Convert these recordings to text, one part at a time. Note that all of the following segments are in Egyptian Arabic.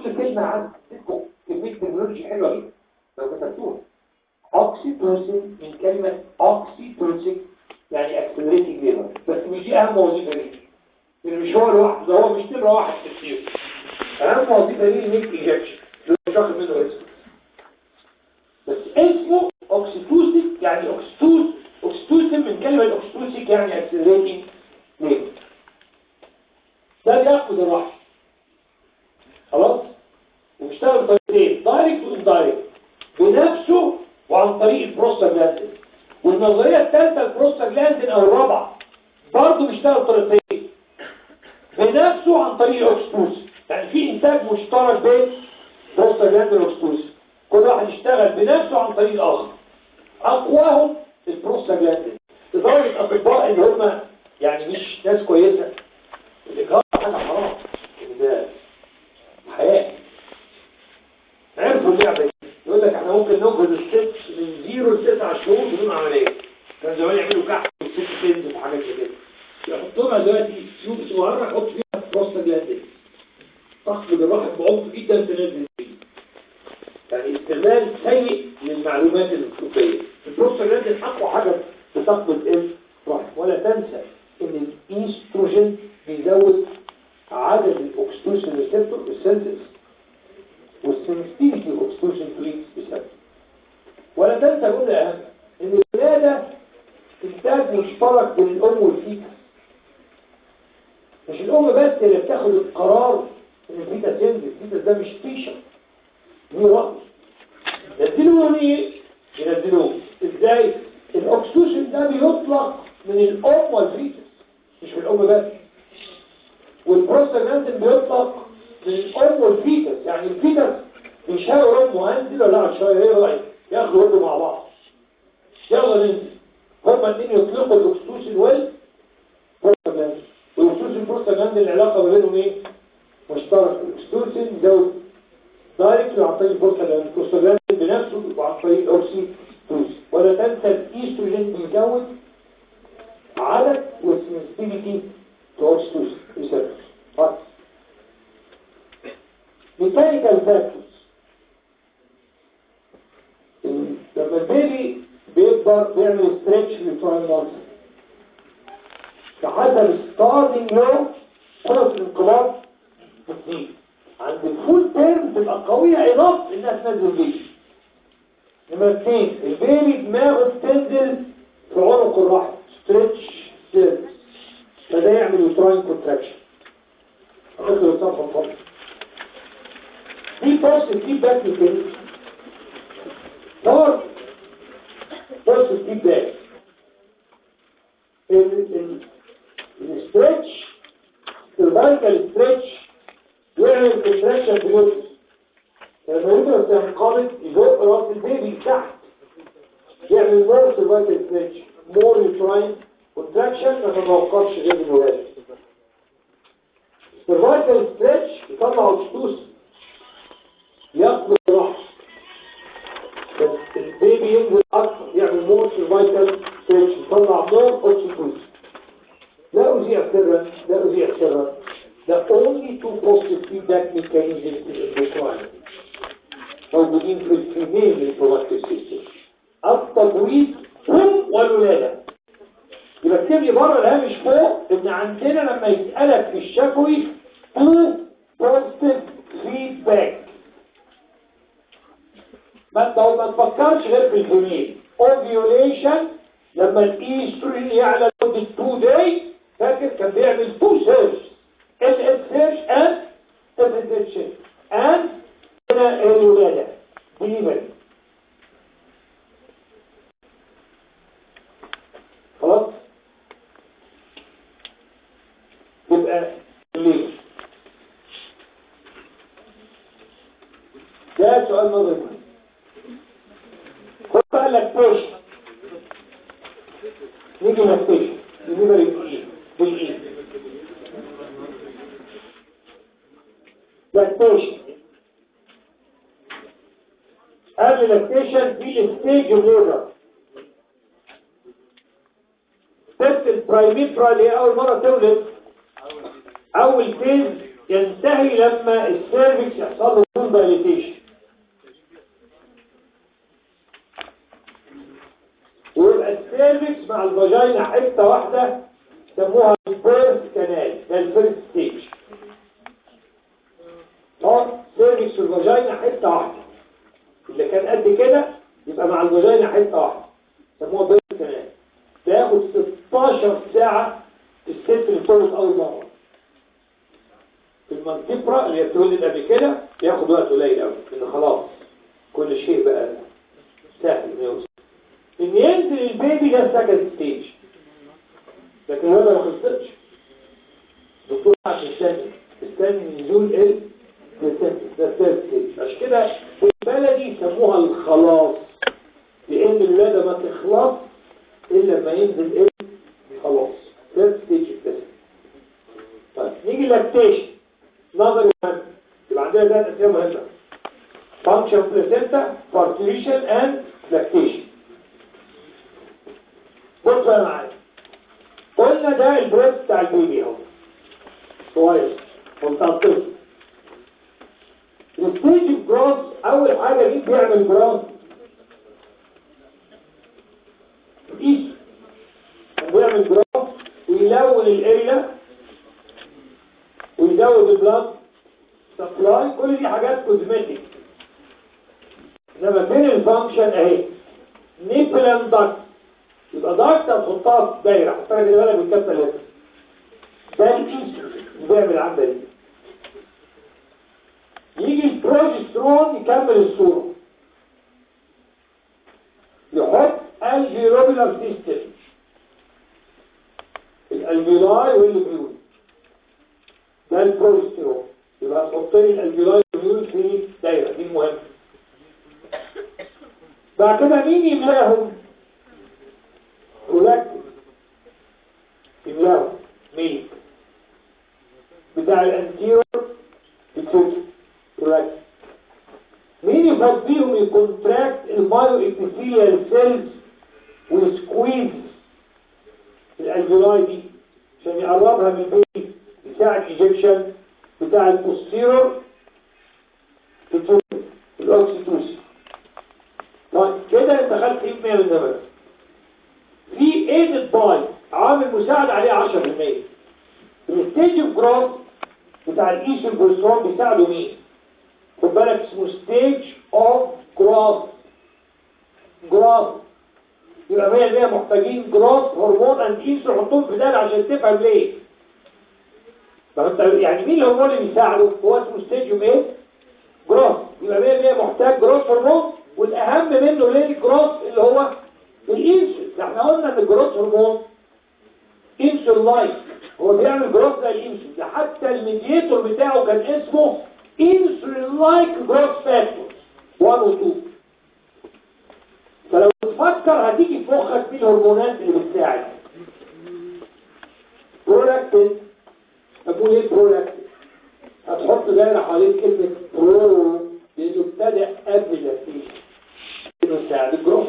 كلمة عن كمية تكنولوجيا حلوة جدا لو كتبتوها اوكسيتوسين من كلمة اوكسيتوسين يعني اكسلريتنج ليبر بس مش دي اهم وظيفة ليه اللي مش هو لوحده ده هو مش نمرة واحد في التفسير اهم وظيفة ليه الميك انجكشن اللي مش واخد منه اسم بس اسمه اوكسيتوسين يعني اوكسيتوس اوكسيتوسين من كلمة اوكسيتوسين يعني اكسلريتنج ليبر ده بياخد الراحة خلاص وبيشتغل بطريقتين دايركت واندايركت بنفسه وعن طريق البروستاجلاندين والنظريه الثالثه البروستاجلاندين او الرابعه برضه بيشتغل بطريقتين بنفسه عن طريق الاكسبوس يعني في انتاج مشترك بين بروستاجلاندين والاكسبوس كل واحد يشتغل بنفسه عن طريق الاخر اقواهم البروستاجلاندين لدرجه اطباء اللي هم يعني مش ناس كويسه الاجهاض حاجه حرام ده حياه عرفوا اللعبه دي يقول لك احنا ممكن ننقذ الست من زيرو لتسع شهور بدون عمليه كان زمان يعملوا كحك والست تنزل وحاجات زي كده يحطوا لها دلوقتي تيوب صغيره يحط فيها بروستاجلاندين تخفض الرحم بعمق جدا تنزل فيه يعني استغلال سيء للمعلومات الطبيه البروستاجلاندين اقوى حاجه بتخفض الرحم ولا تنسى ان الايستروجين بيزود عدد الاكستوسين ريسبتور السنسس والسنسيتيفيتي اوكسيتوسين فليكس بسبب ولا تنسى جمله اهم ان الولاده انتاج مشترك بين الام والفيتا مش الام بس اللي بتاخد القرار ان الفيتا ينزل الفيتا ده مش فيشر هو رأي ينزلوه ليه؟ ينزلوه ازاي؟ الاكسيتوسين ده بيطلق من الام والفيتا مش من الام بس والبروستاجلاندين بيطلق من الام والفيتس يعني الفيتس بيشاور امه هنزل ولا لا شويه ايه رايك ياخدوا ولده مع بعض يلا ننزل هما الاثنين يطلقوا الاكسيتوسين وال بروستاجلاندين والاكسيتوسين بروستاجلاندين العلاقه ما بينهم ايه مشترك الاكسيتوسين زود دايركت عن طريق البروستاجلاندين البروستاجلاندين بنفسه وعن طريق الاوكسيتوسين ولا تنسى الايستروجين بيزود عدد والسنسيتيفيتي تو اوكسيتوسين ريسبتورز ميكانيكال فاكتورز لما البيبي بيكبر بيعمل ستريتش للتراين مارسل فحسب ستارتنج يوم فرص الانقباض بتزيد عند الفول تيرم تبقى قوية ايناف انها تنزل بيه نمرة اثنين البيبي دماغه بتنزل في عنق الرحم ستريتش سيرفس فده يعمل يوتراين كونتراكشن اخر الصفحة الفضل دي بوست فيدباك ميكانيزم طبعا بوست فيدباك الستريتش الفايتال ستريتش يعمل كونتراكشن في الوتر لما الوتر تنقبض يزق راس البيبي تحت يعمل مور سيرفايتال ستريتش مور يوتراين كونتراكشن ما تتوقفش غير الولاده السيرفايكال ستريتش يطلع اوكسيتوسين يقبل الرحم البيبي ينزل اكثر يعمل مور سيرفايكال ستريتش يطلع مور اوكسيتوسين لا أذيع سرا لا أذيع سرا The only two positive feedback mechanisms in endocrine موجودين في الفيميل reproductive system التبويض هم والولادة يبقى اكتب لي بره الهامش فوق ان عندنا لما يسألك في الشفوي تو بوزيتيف فيدباك ما انت ما تفكرش غير في الفيميل اوفيوليشن لما الايستروجين يعلى لمده 2 داي فاكر كان بيعمل تو سيرش ال اس سيرش اند تفيديشن اند هنا الولاده ديليفري خلاص يبقى ليه ده سؤال نظري خد بقى لاكتيشن نيجي لاكتيشن ديليفري بالايه بالايه لاكتيشن قبل لاكتيشن في الستيج ليبر ست البرايميترا اللي هي اول مره تولد اول فيز ينتهي لما السيرفكس يحصل له فول دايليتيشن ويبقى السيرفكس مع الفاجينا حته واحده يسموها البيرث كانال ده الفيرست ستيج اه سيرفكس والفاجينا حته واحده اللي كان قد كده يبقى مع الفاجينا حته واحده يسموها بيرث كانال بياخد 16 ساعه الست اللي بتولد اول مره في المنتبرة اللي هي بتولد قبل كده بياخد وقت قليل قوي لان خلاص كل شيء بقى سهل انه يوصل ان ينزل البيبي ده سكند ستيج لكن هو ما خلصتش دكتور عشان استنى استنى نزول ال ده ثيرد ستيج عشان كده في البلدي يسموها الخلاص لان الولاده ما تخلص الا لما ينزل ال خلاص ثيرد ستيج التسع طيب نيجي لاكتيشن نظري مهم يبقى عندنا ثلاث اسئله مهمه function placenta parturition and lactation بص بقى معايا قلنا ده البريد بتاع البيبي اهو كويس وبتاع الطفل الستيج الجراس اول حاجه مين بيعمل جراس ايش بيعمل جراس ويلون الاريا ويزود البلاد سبلاي كل دي حاجات كوزمتيك انما فين الفانكشن اهي نيبلان داكت يبقى داكت هتحطها في دايره حطها كده بالك بالكفه اللي ده الانسولين اللي بيعمل العمله دي يجي البروجسترون يكمل الصوره يحط الفيروبيلار سيستم الالفيولاي والليبيول ده البروجسترون يبقى تحط لي الالفيولاي والليبيول في دايره دي مهمه بعد كده مين يملاهم برولاكتين يملاهم مين بتاع الانتيرور بتوت برولاكتين مين يفضيهم يكونتراكت المايو ابيثيليال سيلز ويسكويز الالفيولاي دي عشان يقربها من البيت بتاع الايجكشن بتاع البوستيرور بتوت الاوكسيتوسين طيب كده انت خدت ايه 100 من ده في ايدد باي عامل مساعد عليه 10% الستيج اوف جروث بتاع الايسو البروسترون بيساعده مين خد بالك اسمه ستيج اوف جروث جروث يبقى 100% محتاجين جروث هرمون اند ايسو حطهم في ده عشان تفهم ليه طب انت يعني مين الهرمون اللي بيساعده هو اسمه ستيج اوف ايه جروث يبقى 100% محتاج جروث هرمون والاهم منه ليه الجروث اللي هو الانسولين احنا قلنا ان الجروث هرمون انسولين لايك هو بيعمل جروث زي الانسولين ده حتى الميديتور بتاعه كان اسمه انسولين لايك جروث فاكتور 1 و 2 فلو تفكر هتيجي في مخك دي الهرمونات اللي بتساعد برولاكتين اقول ايه برولاكتين هتحط دايره حوالين كلمه برو لانه ابتدى قبل النتيجه انه يساعد الجروث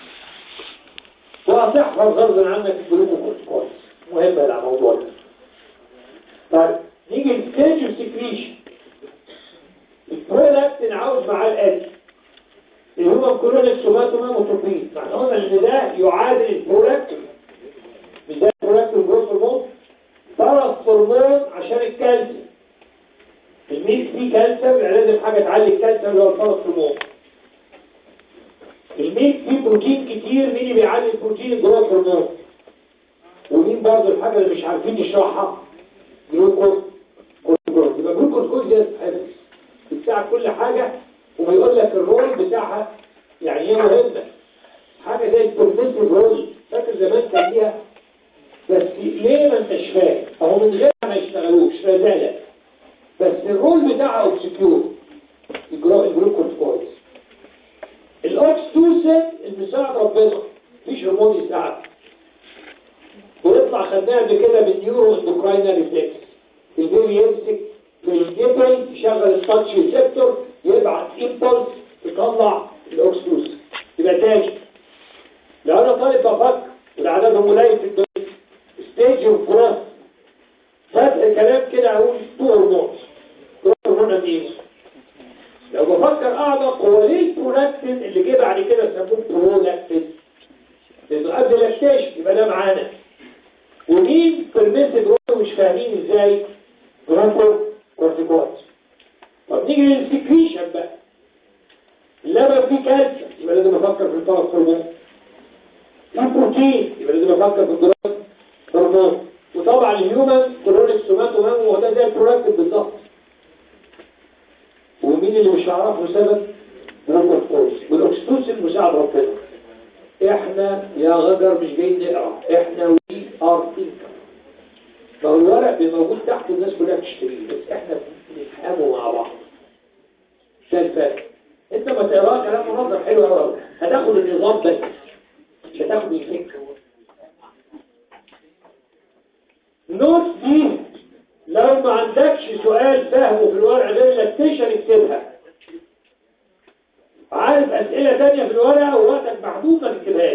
وهتحفظ غصب عنك الجلوكوز كويس مهم على الموضوع ده طيب نيجي للستيج اوف سكريشن البرودكت عاوز معاه الاتي اللي هو كلونيك سوماتوما موتوبين احنا قلنا ان ده يعادل البرودكت مش ده البرودكت الجروث هرمون طرف هرمون عشان الكالسيوم الميل فيه كالسيوم يعني لازم حاجه تعلي الكالسيوم اللي هو الطرف هرمون الميل فيه بروتين كتير مين اللي بيعلي البروتين الجروث هرمون ومين برضه الحاجه اللي مش عارفين نشرحها جلوكوز كورتيكوز يبقى جلوكوز كورتيكوز ده حفظ بتاع كل حاجه وبيقول لك الرول بتاعها يعني هي مهمه حاجه زي البروفيسور رول فاكر زمان كان ليها بس ليه ما انتش فاهم اهو من غيرها ما يشتغلوش ما زالت بس الرول بتاعها اوبسكيور الجلوكوز كورتيكوز الاوكستوسين المساعد ربنا مفيش هرمون يساعد ويطلع خدناها قبل كده بالنيورو اندوكراينال ريفلكس البيبي يمسك في الجبل يشغل التاتش ريسبتور يبعت امبلس يطلع الاوكستوسين يبقى تاني لو انا طالب بفكر والعددهم قليل في الدنيا ستيج اوف جروث فتح كلام كده اقول تو هرمونز هرمون اميز لو بفكر اعمق هو ليه البرولاكتين اللي جه بعد كده سموه برولاكتين لانه قبل لاكتيشن يبقى ده معانا ومين بيرميسيف رول مش فاهمين ازاي برونكو كورتيكويد طب نيجي للسكريشن بقى اللبن فيه كالسيوم يبقى لازم افكر في الفرس هرمون فيه بروتين يبقى لازم افكر في الجراس هرمون وطبعا الهيومن كرونيك سوماتو مامو وهو ده زي البرولاكتين بالظبط ومين اللي مش هعرفه سبب برونكو كورس والاكستوسين مساعد ربنا احنا يا غدر مش جايين نقرا احنا وي ار ثينكر ما هو الورق بيبقى موجود تحت والناس كلها بتشتريه بس احنا بنفهمه مع بعض ده الفرق انت ما تقراه كلام منظم حلو قوي هتاخد النظام بس مش هتاخد الفكر نوت دي لو ما عندكش سؤال فاهمه في الورقه غير اللاكتيشن اكتبها عارف اسئله تانية في الورقه ووقتك محدود ما تكتبهاش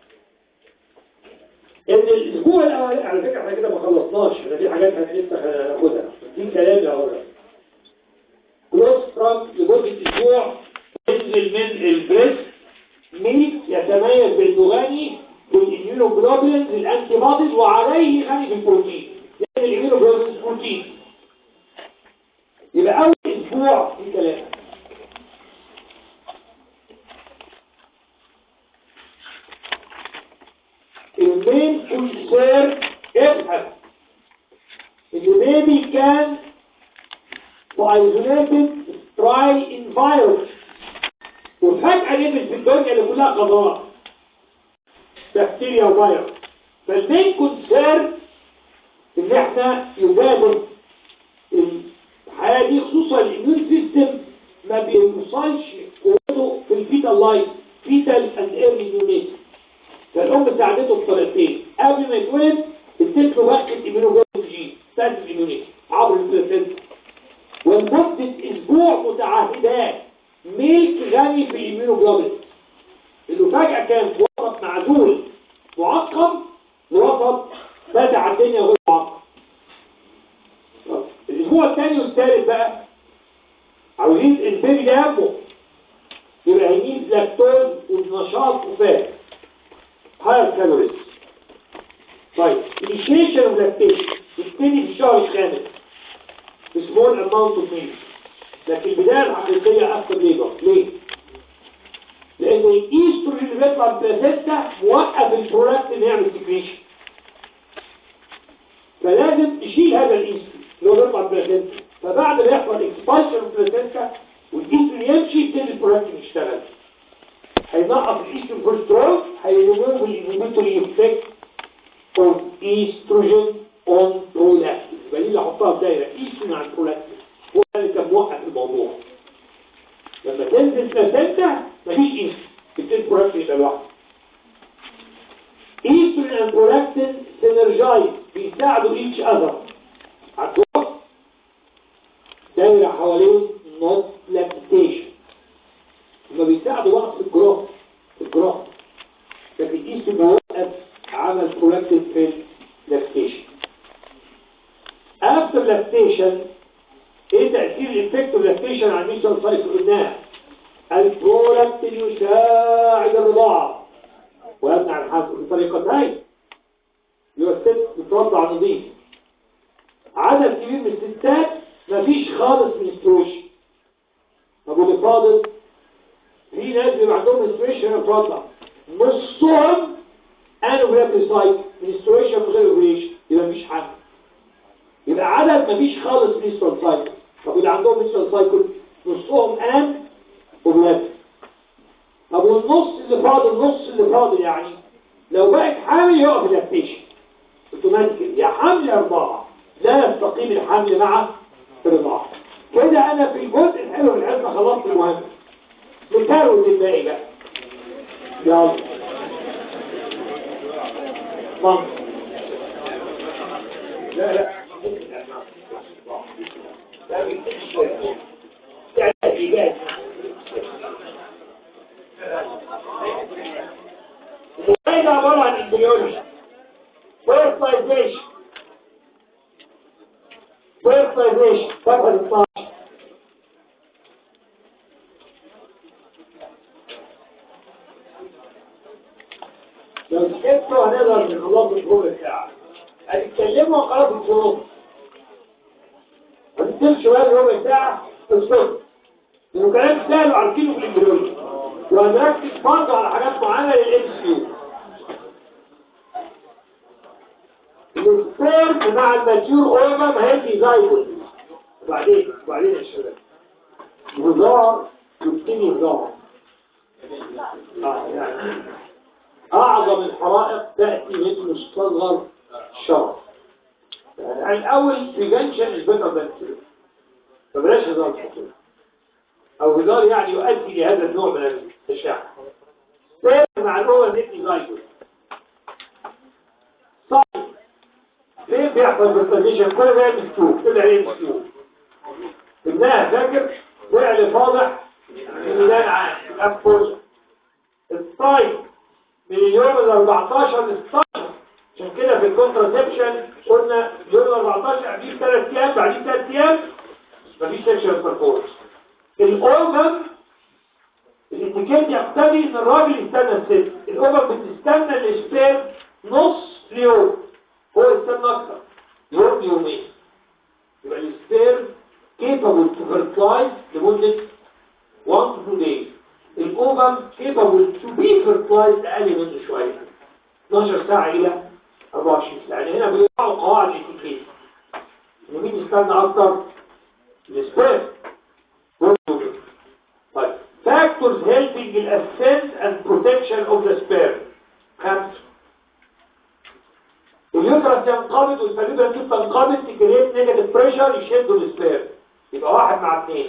ان الاسبوع الاولاني على فكره احنا كده ما خلصناش احنا في حاجات احنا لسه هناخدها في كلام يا ولد كلوسترم لمده اسبوع ينزل من البريس ميت يتميز بالمغني بالاميونوجلوبولينز الانتي بوديز وعليه غني بالبروتين لان الاميونوجلوبولينز بروتين يبقى اول اسبوع في كلام المين كونسير افهم البيبي كان وايزوليتد تراي انفايرمنت وفجأة نزل في الدنيا اللي كلها قذرات بكتيريا وفيروس فالمين كونسير ان احنا يبادر الحياة دي خصوصا الاميون سيستم ما بيوصلش قوته في الفيتال لايف فيتال اند ايرلي يونيت فالأم ساعدته بطريقتين قبل ما يتولد اديت له بقى الاميونوجين ستاند الاميونيتي عبر البلاسنتا ولمدة اسبوع متعهدات ميلك غني في الاميونوجلوبين انه فجأة كان في وسط معزول معقم ووسط فاتح الدنيا غير معقم الاسبوع الثاني والثالث بقى عاوزين البيبي ده يمه يبقى هيميز لاكتوز ونشاط وفات higher calories طيب initiation of lactation يبتدي في الشهر الخامس بسمول amount of milk لكن البداية الحقيقية after labor ليه؟ لأن الإيستروجين اللي بيطلع البلاسيتا موقف البرولاكت إن يعمل سكريشن فلازم تشيل هذا الإيستروجين اللي هو بيطلع البلاسيتا فبعد ما يحصل اكسبانشن البلاسيتا والإيستروجين يمشي يبتدي البرولاكت يشتغل هينقص الايستروجين كوليسترول هيريموف الانهبيتوري افكت اوف ايستروجين اون برولاكتين يبقى دي اللي احطها في دايره ايستروجين على البرولاكتين هو اللي كان موقف الموضوع لما تنزل بلاسنتا مفيش ايستروجين بتبتدي البرولاكتين يبقى لوحده ايستروجين اند برولاكتين سينرجايز بيساعدوا ايتش اذر على الجروث دايره حوالين نوت لاكتيشن هما بيساعدوا بعض في الجراف في الجراف لكن الإيست بيوقف عمل برولاكتين في اللاكتيشن افتر لاكتيشن ايه تأثير الافكت اللاكتيشن على الميشن سايكل قلناها البرولاكتين يساعد الرضاعة ويمنع الحمل بطريقتين اللي هو الست بترضع نظيف عدد كبير من الستات مفيش خالص من استروشن طب واللي فاضل في ناس بيبقى عندهم منستريشن اتفضل نصهم قالوا بلابل سايت منستريشن من غير اوبريشن يبقى مفيش حاجه يبقى عدد مفيش خالص منسترال سايكل طب اللي عندهم منسترال سايكل نصهم قام وبلابل طب والنص اللي فاضل النص اللي فاضل يعني لو بقت حامل يقف اللاكتيشن اوتوماتيكلي يا حمل يا رضاعه لا يستقيم الحمل مع الرضاعه كده انا في الجزء الحلو من الحصه خلصت المهم مثال للباقي بقى يلا مصر لا لا لا بيكتبش يعني إجابة الوحيدة عبارة عن امبريولوجي fertilization انتوا هنقدر نخلصوا في ربع ساعة هنتكلموا وخلاص الشروط ما تنسلش بقى ربع ساعة الصبح لانه كلام سهل وعارفينه في الامبريولوجي وهنركز برضه على حاجات معينة للام سي يو السبيرم مع الماتيور اوفم هيدي زايجوت وبعدين وبعدين يا شباب هزار يبتدي هزار آه يعني أعظم الحرائق تأتي من مستصغر الشرف يعني الأول prevention is better than cure فبلاش هزار كتير أو هزار يعني يؤدي لهذا النوع من التشاع سير مع الأول نتني زايجوت صحيح فين بيحصل بالترميشن كل ده مكتوب كل عليه مكتوب ابنها فاكر فعل فاضح في ميدان عام أفوز الطيب من اليوم ال 14 ل 16 عشان كده في الكونتراسبشن قلنا اليوم ال 14 قبليه ثلاث ايام بعدين ثلاث ايام مفيش سكشن بيرفورمانس الاوفم الاتيكيت يقتضي ان الراجل يستنى الست الاوفم بتستنى الاسبير نص يوم هو يستنى اكتر يوم يومين يبقى الاسبير capable to fertilize لمدة 1 to 2 days الاوفم capable to be fertilized اقل منه شوية 12 ساعة الى 24 ساعة يعني هنا بيقعوا قواعد الاتيكيت مين يستنى اكتر السبير طيب factors helping in ascent and protection of the sperm خمسة اليوترس ينقبض والفاليبرا دي تنقبض تكريت نيجاتيف بريشر يشدوا السبير يبقى واحد مع اثنين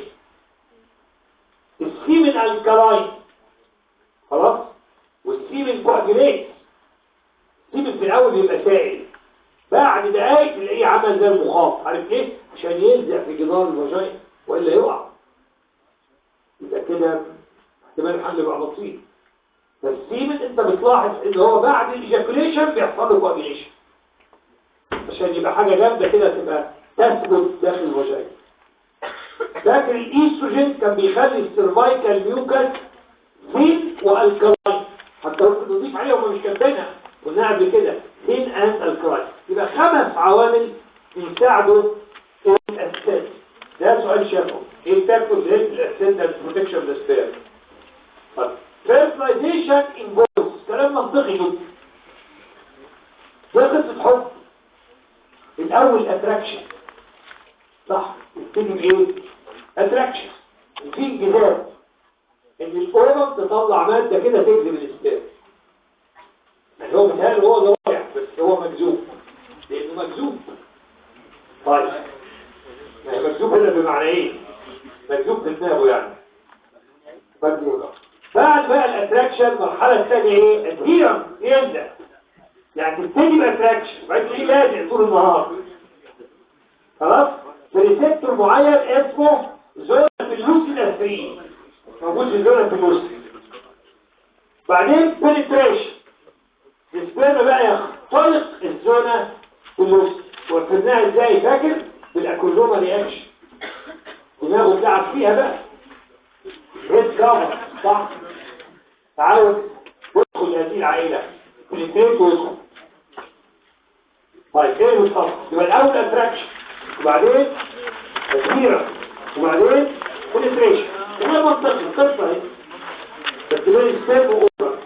السيمن الكلاين خلاص والسيمن كواجريت السيمن في الاول بيبقى سائل بعد دقايق تلاقيه عمل زي المخاط عارف ليه عشان يلزق في جدار الفاجين والا يقع يبقى كده احتمال الحمل يبقى بسيط فالسيمن انت بتلاحظ ان هو بعد الايجاكوليشن بيحصل له كواجريشن عشان يبقى حاجه جامده كده تبقى تثبت داخل الوجاين لكن الايستروجين كان بيخلي السيرفايكال ميوكس ثين والكلاين حتى ممكن نضيف عليها وما مش كاتبينها قلنا قبل كده ثين اند الكلاين يبقى خمس عوامل بيساعدوا في الاساس ده سؤال شافه ايه الفاكتورز هيلب الاساس ده بروتكشن للسبير طيب فيرتلايزيشن انفولز كلام منطقي جدا ده قصه حب الاول اتراكشن صح نبتدي بايه اتراكشن في انجذاب ان الاوضه تطلع ماده كده تجذب الاسباب يعني هو مثال هو ضايع بس هو مجذوب لانه مجذوب طيب يعني مجذوب هنا بمعنى ايه مجذوب في دماغه يعني مجذوب بعد بقى الاتراكشن المرحله الثانيه ايه ادهيرنس يلزق يعني تبتدي باتراكشن بعد تلاقيه لازق طول النهار خلاص بريسبتور معين اسمه زونا فيلوسي الاسرين موجود في زونا فيلوسي بعدين بنتريشن السبرم بقى يخترق الزونا فيلوسي وفرناها ازاي فاكر بالاكوزوما رياكشن دماغه بتاعك فيها بقى هيد كفر صح تعالوا ادخل هذه العائله بنتريت ويدخل طيب ايه المصطلح يبقى الاول اتراكشن وبعدين تكبيرة وبعدين كونتريشن هنا منطقي القصة اهي بس بين السيف وأوبرا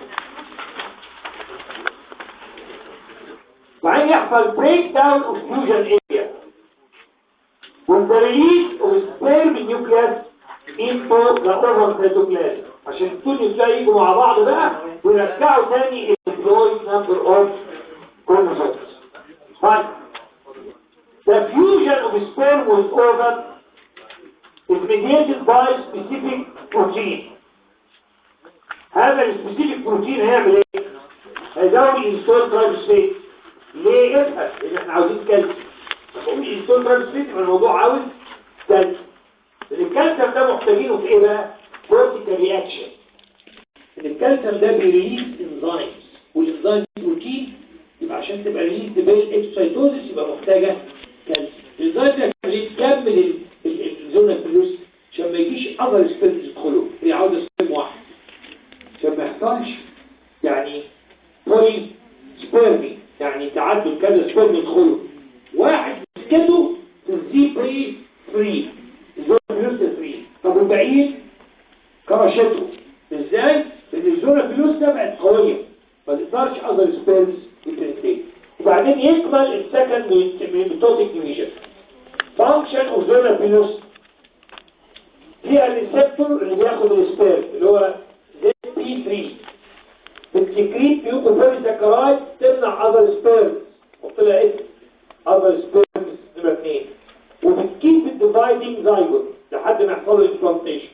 بعدين يحصل بريك داون اوف فيوجن اريا when the release of sperm nucleus into the ovum cytoplasm عشان التوني تلاقي يجوا مع بعض بقى ويرجعوا تاني employed number of chromosomes طيب The fusion of sperm with ovum is mediated by specific protein. هذا السبيسيفيك بروتين هيعمل ايه؟ هيزود الانستول ترايبوسفيت ليه افهم؟ لان احنا عاوزين كالسيوم بقول الانستول ترايبوسفيت يبقى الموضوع عاوز كالسيوم لان الكالسيوم ده محتاجينه في ايه بقى؟ كورتيكال رياكشن الكالسيوم ده بيريليز انزيمز والانزيم بروتين يبقى عشان تبقى ريليز بالاكسايتوزيس يبقى محتاجه الانزيم ده يكمل الزون الفلوس عشان ما يجيش اذر سبيلز يدخلوا هي عاوزه سبيل واحد عشان ما يحصلش يعني بولي سبيرمي يعني تعدد كذا سبيرم يدخلوا واحد مسكته الزي بري فري الزون فلوس فري طب والباقيين كرشته ازاي؟ لان الزون فلوس بقت قويه ما تقدرش اذر سبيرمز يبرنتين وبعدين يكمل السكند ميتوتيك ديفيجن فانكشن اوف زون فلوس هي الريسبتور اللي بياخد السبيرم اللي هو زي بي 3 بتسكريت ميوكوفيري سكرايد تمنع اذر سبيرمز قلت لها اسم اذر سبيرمز نمرة 2 وبتكيب الديفايدنج زايجوت لحد ما يحصل له امبلانتيشن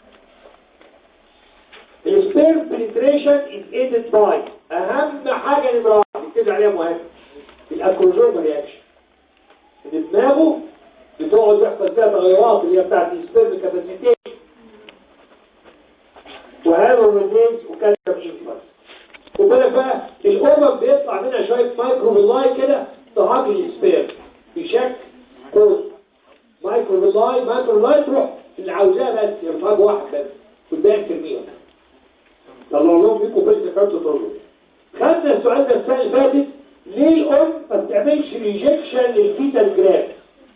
السبيرم بنتريشن از ايدد باي اهم حاجه نمره واحد نكتب عليها مهم الاكروزوم رياكشن ان دماغه بتقعد يحصل فيها تغيرات اللي هي بتاعت السبيرم كاباسيتي وهذا الريزينز وكالسيوم انفلس خد بالك بقى الامم بيطلع منها شويه مايكروبيلاي كده تهاجم السبيرم بشكل قوي مايكروبيلاي مايكروبيلاي تروح اللي عاوزاه بس يرفعها واحد بس والباقي ترميهم طلعوا لهم بيكوا في الزكاه تطلعوا خدنا السؤال ده السنه اللي فاتت ليه الام ما بتعملش ريجكشن للفيتال جراف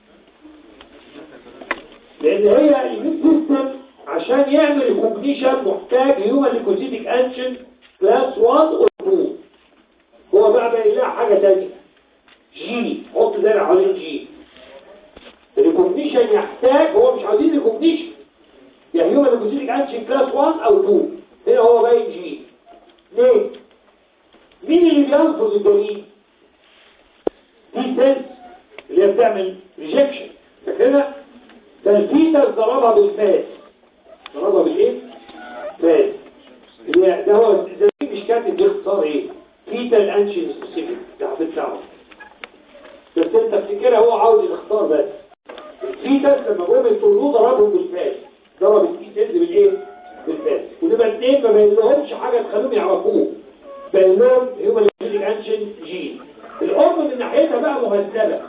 لان هي الاميون سيستم عشان يعمل الكوجنيشن محتاج هيومن ليكوزيتيك انشن كلاس 1 او 2 هو بقى باقي لها حاجه ثانيه جي حط دايره حوالين جي الريكوجنيشن يحتاج هو مش عايزين ريكوجنيشن يا هيومن ليكوزيتيك انشن كلاس 1 او 2 هنا هو باين جي ليه مين اللي بينفذ الدليل دي سيلز اللي هي بتعمل ريجكشن فاكرها ده الفيتال ضربها بالفاس ضربها بالايه فاس اللي هي ده هو ده مش كاتب دي اختصار ايه فيتال انشن سبيسيفيك ده بتاعه بس انت تفتكرها هو عاوز الاختصار بس الفيتال لما جم يطلوه ضربهم بالفاس ضرب الفي سيلز بالايه بالفاس ونبقى اتنين ما بين لهمش حاجه تخليهم يعرفوه بين لهم هيومن انشن جين الام من ناحيتها بقى مهذبه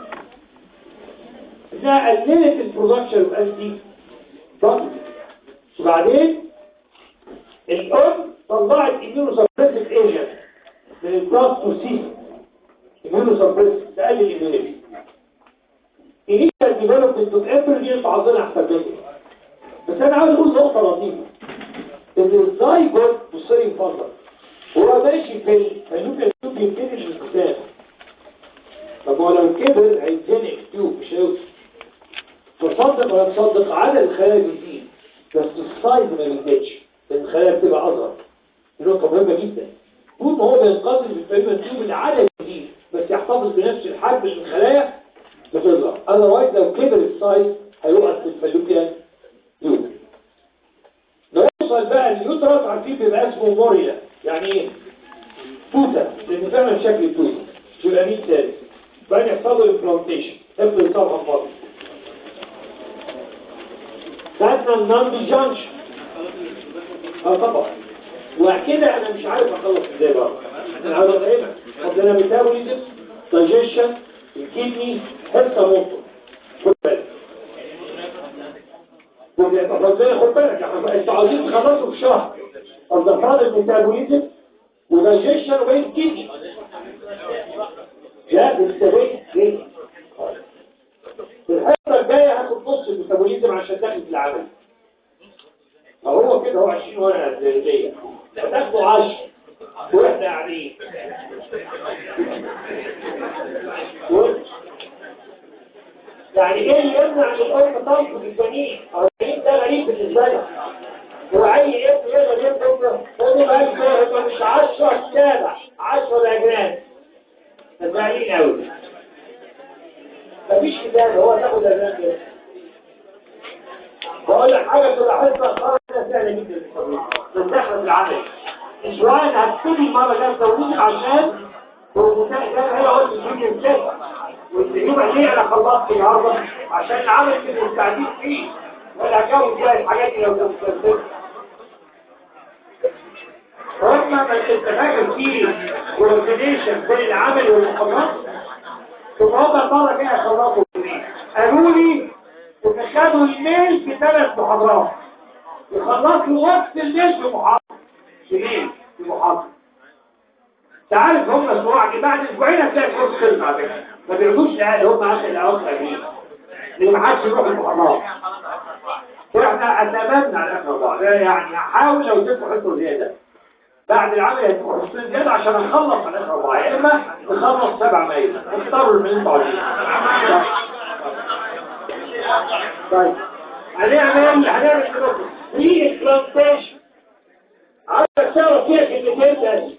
انها قللت البرودكشن اوف انتي وبعدين الام طلعت اميونو سبريسيف ايجنت من البلاستوسيس اميونو سبريسيف تقلل الاميونيتي initial development of embryo بعضنا احسن منه بس انا عاوز اقول نقطه لطيفه ان الزايجوت بصري يفضل هو ماشي في الفلوك التوب يبتدي الانسان طب هو لو كبر هيتزنق تيوب مش هيوصل تصدق ولا تصدق عدد الخلايا بيزيد بس السايز ما بيزيدش لان الخلايا بتبقى اصغر دي نقطه مهمه جدا طول ما هو بينقسم في الفلوك التوب العدد بيزيد بس يحتفظ بنفس الحجم من الخلايا بتظهر اذروايز لو كبر السايز هيوقف في الفلوكيان تيوب نوصل بقى اليوترس عارفين بيبقى اسمه موريلا يعني ايه توتة لان فعلا شكل التوتة يبقى 100 ثالث بعدين يحصل له امبلانتيشن افضل الصفحه فاضي خدنا النون جانكشن اه طبعا وكده انا مش عارف اخلص ازاي بقى انا عاوز افهمك عندنا ميتابوليزم دايجيشن الكدني حته موتور خد بالك ربنا خد بالك انتوا عاوزين تخلصوا في شهر الضفار الميتابوليزم ودايجيشن وبين كدني لا بالتبين ليه في الحصه الجايه هاخد نص الميتابوليزم عشان داخل في العمل فهو كده هو 20 ورقه زي تاخدوا 10 واحنا قاعدين يعني ايه اللي يمنع ان الام تنقذ الجنين 40 ده غريب بالنسبه لك هو اي ابن يقدر يبقى خدوا بالك هو مش 10 السابع 10 الاجناد فزعلين قوي مفيش كتاب هو تاخد اجناد كده بقول لك حاجه تلاحظها خلاص كده سهله جدا بس احنا في العمل اسبوعين هتبتدي المره الجايه تزودني عشان والمساء ده هي قلت الفيديو ازاي واليوم ليه انا خلصت النهارده عشان العمل كده مستعدين فيه ولا هجاوب فيها الحاجات دي لو كنت مستعد ولما ما تتفاجئ فيه كوردينيشن بين العمل والمحاضرات ثم هم طالع كده يخلصوا قالوا لي ان خدوا الميل في ثلاث محاضرات يخلصوا وقت الميل في محاضره في ميل في محاضره تعرف هم اسبوع بعد اسبوعين هتلاقي الكورس خلص على فكره ما بيعملوش الاهل هم اخر الاواخر قبلين اللي ما حدش يروح المحاضرات واحنا اتمنى على اخر بعض يعني حاول لو تدفع حصه زياده بعد العمل هتدفع حصه زياده عشان نخلص على اخر بعض يا اما نخلص سبع ميل نختاروا من انتوا عايزين طيب هنعمل هنعمل كده في بلانتيشن عايز تعرف فيها كلمتين تاني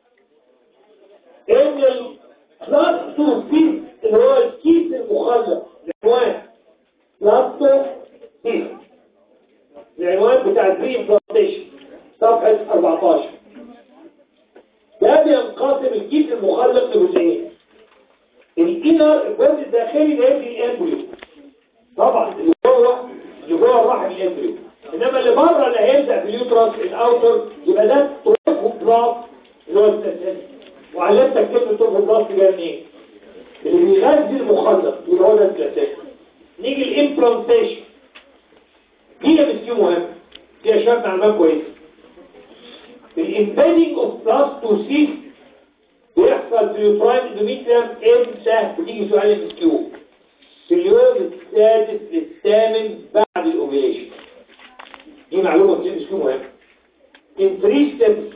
ان البلاستو بيس اللي هو الكيس المخلط العنوان بلاستو بيس العنوان بتاع البري بلانتيشن صفحة 14 ده بينقسم الكيس المخلط لجزئين الانر الجزء الداخلي ده يدي الامبريو طبعا اللي جوه اللي جوه الرحم الامبريو انما اللي بره اللي هيبدا في اليوترس الاوتر يبقى ده تروفوبلاست اللي هو السلسلي وعلمتك كلمه تروفوبلاست جايه منين اللي بيغذي المخلط يبقى هو ده السلسلي نيجي الامبلانتيشن دي مسكين مهم فيها شويه معلومات كويسه الامبيدنج اوف بلاستوسيس بيحصل في اليوتراين اندوميتريم امتى وتيجي سؤال المسكيو في اليوم السادس للثامن بعد الاوفيليشن دي معلومة كتير مش مهمة in three steps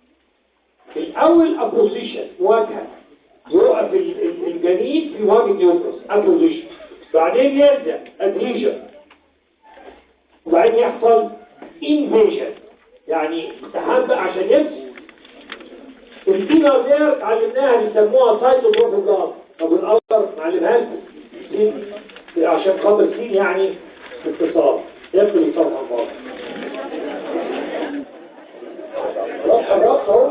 الأول apposition مواجهة يوقف الجنين في مواجهة اليوترس apposition بعدين يرجع adhesion وبعدين يحصل invasion يعني استحب عشان يمسك الكيمياء دير علمناها بيسموها سايتوبروفوجار طب الأول معلمها لكم عشان خاطر سين يعني اتصال يبدو يصرف عن بعض خلاص خلاص اهو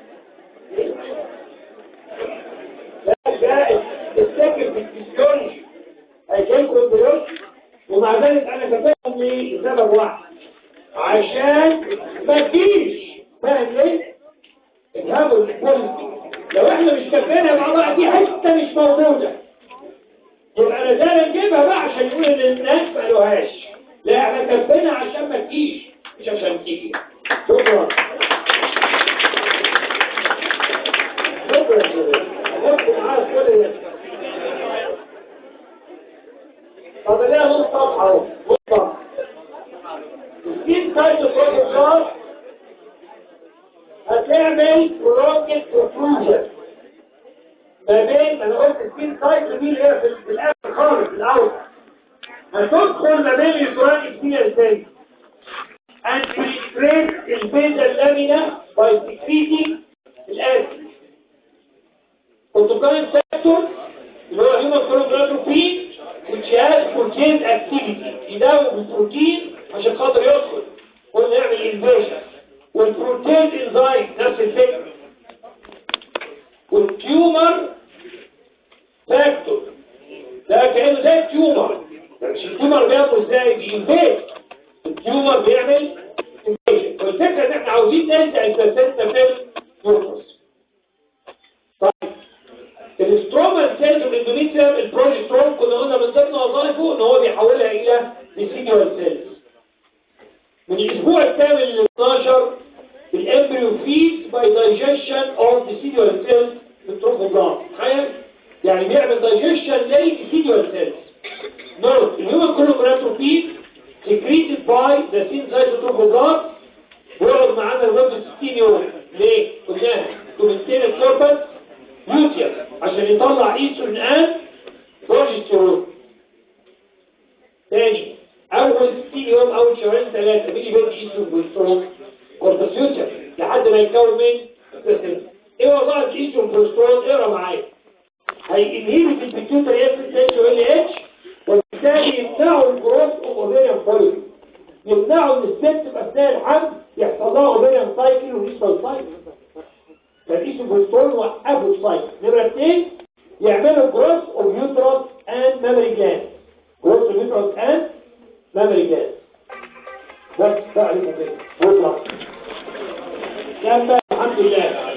ده ده السكر في الفسيولوجي هيجيلكم البيولوجي ومع ذلك انا كتبهم ليه لسبب واحد عشان ما تجيش فاهم ليه؟ افهموا البوليسي لو احنا مش كفينا مع بعض دي حته مش موجوده يبقى انا ده نجيبها بقى عشان يقول ان الناس ما قالوهاش لا احنا كفينا عشان ما تجيش مش عشان تيجي شكرا شكرا شكرا معاك كل ده طب ليه نص صفحه اهو نص صفحه السين سايت بروتوكول هتعمل بروكت بروتروجن ما بين انا قلت السين سايت دي اللي هي في الاخر خالص الاول هتدخل ما بين اليوتران الكتير ازاي and penetrate البيزا اللامينة by secreting الاسيد Autocrine factor اللي هو human chromatography which has protein activity يداوم البروتين عشان خاطر يدخل قلنا نعمل invasion والبروتين انزايم نفس الفكرة والتيومر فاكتور ده كأنه زي التيومر مش التيومر بياخد ازاي بينفيد التيومر بيعمل انفيشن والفكرة ان احنا عاوزين ننزع البلاسنتا في اليوترس طيب الاستروما سيلز والاندوميتريم البروجسترون كنا قلنا من ضمن وظائفه ان هو بيحولها الى ديسيديوال سيلز من الاسبوع الثامن ل 12 الامبريو فيد باي دايجيشن اوف ديسيديوال سيلز في التروفوبلاست تخيل يعني بيعمل دايجيشن للديسيديوال سيلز نوت الهيومن كولومراتروفيد secreted by the syncytotrophoblast trophoblast بيقعد معانا لمده 60 يوم ليه؟ قلناها to maintain الكوربس يوتيوم عشان يطلع ايستروجين ان بروجسترون تاني اول 60 يوم اول شهرين ثلاثه مين اللي بيدي ايستروجين بروجسترون كوربس يوتيوم لحد ما يتكون من ايه وظائف الايستروجين بروجسترون اقرا معايا هينهيبت البيتيوتري اس اتش وال اتش وبالتالي يمنعوا الجروث اوف اوفيريان فوليكل يمنعوا ان الست في اثناء الحمل يحصل لها اوفيريان سايكل وريسبال سايكل فالإيسو بروستول وقفوا السايكل نمرة اثنين يعملوا جروث اوف يوترس اند ميموري جلاند جروث اوف يوترس اند ميموري جلاند بس بقى عليكم كده وطلع الحمد لله